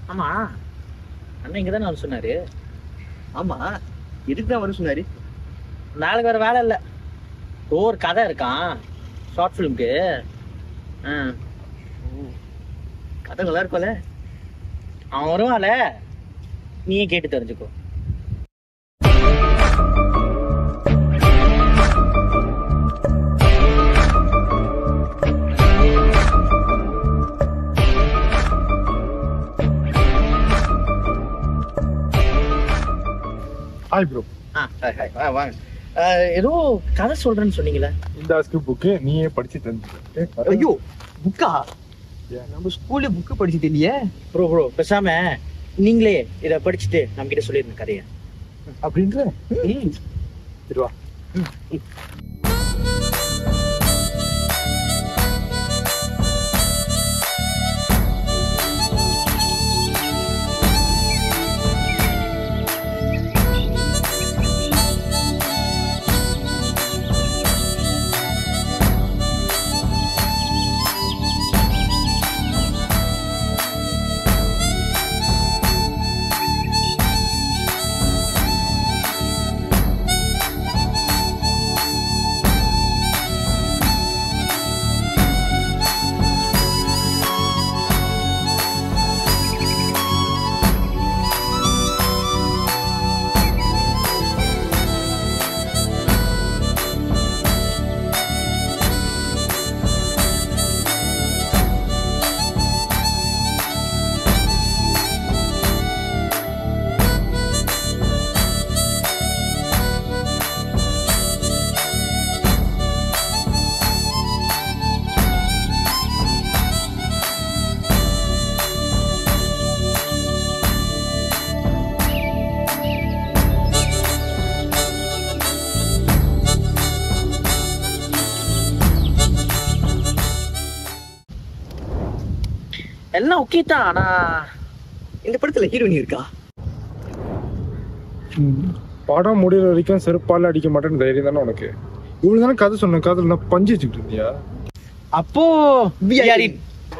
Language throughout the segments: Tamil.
ஆமா அண்ணன் இங்க தானே சொன்னாரு ஆமா எதுக்கு தான் வர சொன்னாரு நாளைக்கு வேற வேலை இல்ல ஏதோ ஒரு கதை இருக்கான் ஷார்ட் ஃபிலிம்க்கு கதை நல்லா இருக்கும்ல அவன் வருவான்ல நீயே கேட்டு தெரிஞ்சுக்கோ ஹாய் ப்ரோ ஆ ஹாய், ஹாய், வா, வாங்க அஹ், ஏதோ கதை சொல்றேன்னு சொன்னீங்களே இந்த ஆஸ்க்கு புக்கு நீயே படிச்சு தந்துட்டு ஐயோ புக்கா நம்ம ஸ்கூல்ல புக்கு படிச்சுட்டு இல்லையே ப்ரோ ப்ரோ பேசாம நீங்களே இத படிச்சுட்டு நம்ம கிட்ட சொல்லிருந்த கதையை அப்படின்ற சரி வா எல்லாம் ஓகே தான் ஆனா இந்த படத்துல ஹீரோயின் இருக்கா படம் முடிகிற வரைக்கும் செருப்பால அடிக்க மாட்டேன்னு தைரியம் தானே உனக்கு இவ்வளவு தானே கதை சொன்ன காதல் நான் பஞ்சு வச்சுக்கிட்டு இருந்தியா அப்போ We are in.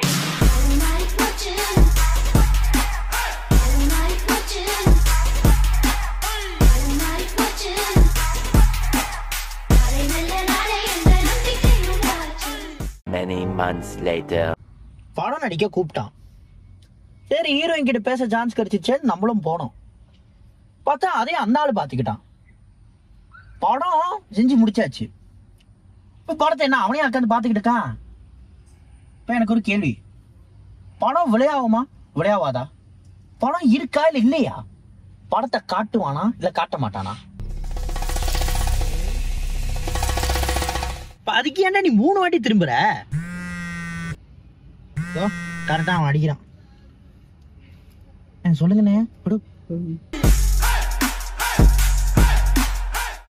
Many months later. படம் நடிக்க கூப்பிட்டான் சரி ஹீரோயின் கிட்ட பேச சான்ஸ் கிடைச்சிச்சே நம்மளும் போனோம் பார்த்தா அதே அந்த ஆளு பாத்துக்கிட்டான் படம் செஞ்சு முடிச்சாச்சு இப்ப படத்தை என்ன அவனே உட்காந்து பாத்துக்கிட்டு இருக்கான் இப்ப எனக்கு ஒரு கேள்வி படம் விளையாகுமா விளையாவாதா படம் இருக்கா இல்ல இல்லையா படத்தை காட்டுவானா இல்ல காட்ட மாட்டானா இப்ப அதுக்கு ஏன்டா நீ மூணு வாட்டி திரும்புற கரெக்டா அவன் அடிக்கிறான் சொல்லுங்கண்ணே விடு